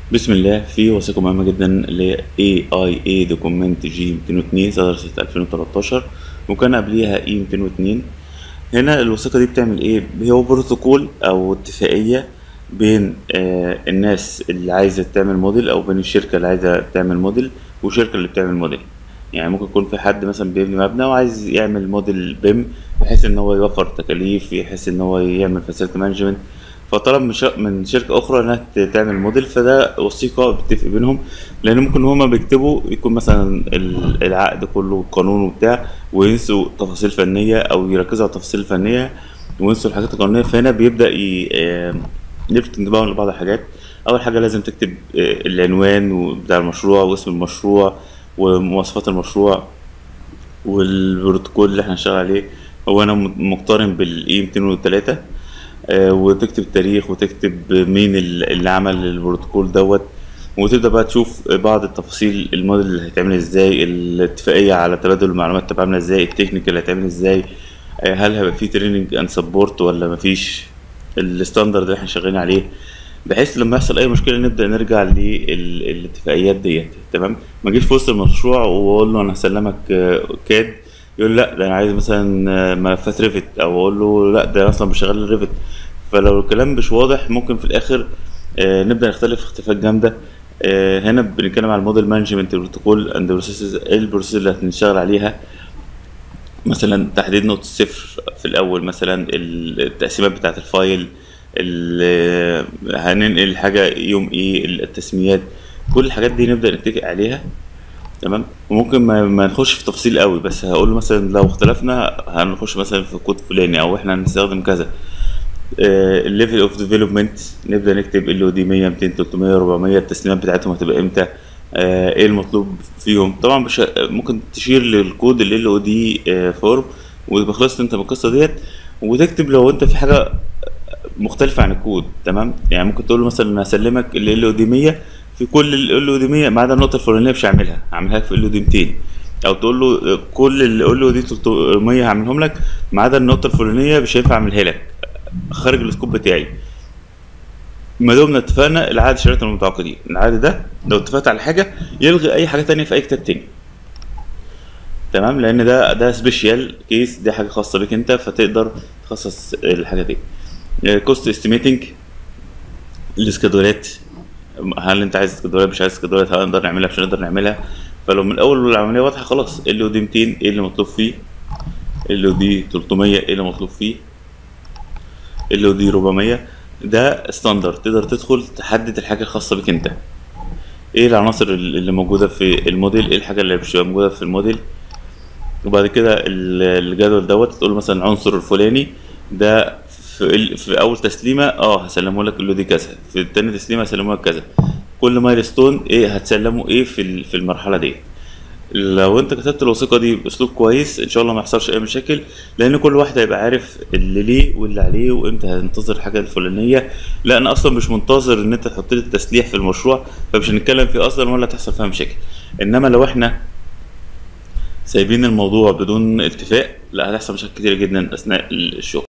بسم الله في وثيقة مهمة جدا ل AIA دوكومنت جي 202 صدر سنة 2013 وكان قبليها E 202 هنا الوثيقة دي بتعمل ايه؟ هو بروتوكول او اتفاقية بين آه الناس اللي عايزة تعمل موديل او بين الشركة اللي عايزة تعمل موديل والشركة اللي بتعمل موديل يعني ممكن يكون في حد مثلا بيبني مبنى وعايز يعمل موديل بيم بحيث ان هو يوفر تكاليف بحيث ان هو يعمل فاسيلتي مانجمنت فطلب من ش- من شركة أخرى إنها ت- تعمل موديل فده وثيقة بتتفق بينهم لأن ممكن هما بيكتبوا يكون مثلا ال- العقد كله قانون وبتاع وينسوا تفاصيل فنية أو يركزوا على التفاصيل الفنية وينسوا الحاجات القانونية فهنا بيبدأ ي- آم، يلفت انتباههم لبعض الحاجات أول حاجة لازم تكتب آه، العنوان بتاع المشروع واسم المشروع ومواصفات المشروع والبروتوكول اللي احنا هنشتغل عليه هو انا م- مقترن بالاي 203 آه، وتكتب التاريخ وتكتب مين ال- اللي عمل البروتوكول دوت وتبدا بقى تشوف بعض التفاصيل الموديل اللي هيتعمل ازاي الاتفاقيه على تبادل المعلومات تبقى عامله ازاي التكنيك اللي هيتعمل ازاي آه، هل هيبقى فيه تريننج اند سبورت ولا مفيش الستاندرد اللي احنا شغالين عليه بحيث لما يحصل اي مشكله نبدا نرجع للاتفاقيات ديت تمام ما اجيش في وسط المشروع واقول له انا هسلمك آه، كاد يقول لا ده انا عايز مثلا آه، ملفات ريفت او اقول له لا ده أنا اصلا بشغل ريفت فلو الكلام مش واضح ممكن في الاخر آه، نبدا نختلف اختلافات جامده آه، هنا بنتكلم على الموديل مانجمنت بروتوكول اند بروسيسز ايه البروسيس اللي هنشتغل عليها مثلا تحديد نقطة صفر في الأول مثلا التقسيمات بتاعة الفايل ال- هننقل حاجة يوم ايه التسميات كل الحاجات دي نبدأ نتفق عليها تمام وممكن ما, ما نخش في تفاصيل قوي بس هقول مثلا لو اختلفنا هنخش مثلا في كود فلاني او احنا هنستخدم كذا الليفل اوف ديفلوبمنت نبدا نكتب ال او دي 100 200 300 400 التسليمات بتاعتهم هتبقى امتى آه، ايه المطلوب فيهم طبعا مش ه- ممكن تشير للكود ال او دي فورم ويبقى خلصت انت من القصه ديت وتكتب لو انت في حاجه مختلفه عن الكود تمام يعني ممكن تقول له مثلا انا هسلمك ال او دي 100 في كل ال او دي 100 ما عدا النقطه الفلانيه مش هعملها هعملها لك في ال او دي 200 او تقول له آه، كل ال او دي 300 هعملهم لك ما عدا النقطه الفلانيه مش هينفع اعملها لك خارج السكوب بتاعي ما دمنا اتفقنا العقد شريطة المتعاقدين العقد ده لو اتفقت على حاجة يلغي أي حاجة تانية في أي كتاب تاني تمام لأن ده ده سبيشال كيس دي حاجة خاصة بيك أنت فتقدر تخصص الحاجة دي كوست استيميتنج الاسكادولات هل انت عايز اسكادولات مش عايز اسكادولات هنقدر نعملها مش هنقدر نعملها فلو من الاول العمليه واضحه خلاص ال او دي 200 ايه اللي مطلوب فيه ال او دي 300 ايه اللي مطلوب فيه ال او دي 400 ده ستاندرد تقدر تدخل تحدد الحاجه الخاصه بك انت ايه العناصر اللي موجوده في الموديل ايه الحاجه اللي مش موجوده في الموديل وبعد كده ال- الجدول دوت تقول مثلا العنصر الفلاني ده في, ال- في اول تسليمه اه هسلمه لك اللي دي كذا في التاني تسليمه هسلمه لك كذا كل مايلستون ايه هتسلمه ايه في ال- في المرحله دي لو انت كتبت الوثيقه دي باسلوب كويس ان شاء الله ما يحصلش اي مشاكل لان كل واحد هيبقى عارف اللي ليه واللي عليه وامتى هننتظر الحاجه الفلانيه لا انا اصلا مش منتظر ان انت تحط لي التسليح في المشروع فمش هنتكلم فيه اصلا ولا تحصل فيها مشاكل انما لو احنا سايبين الموضوع بدون اتفاق لا هتحصل مشاكل كتير جدا اثناء الشغل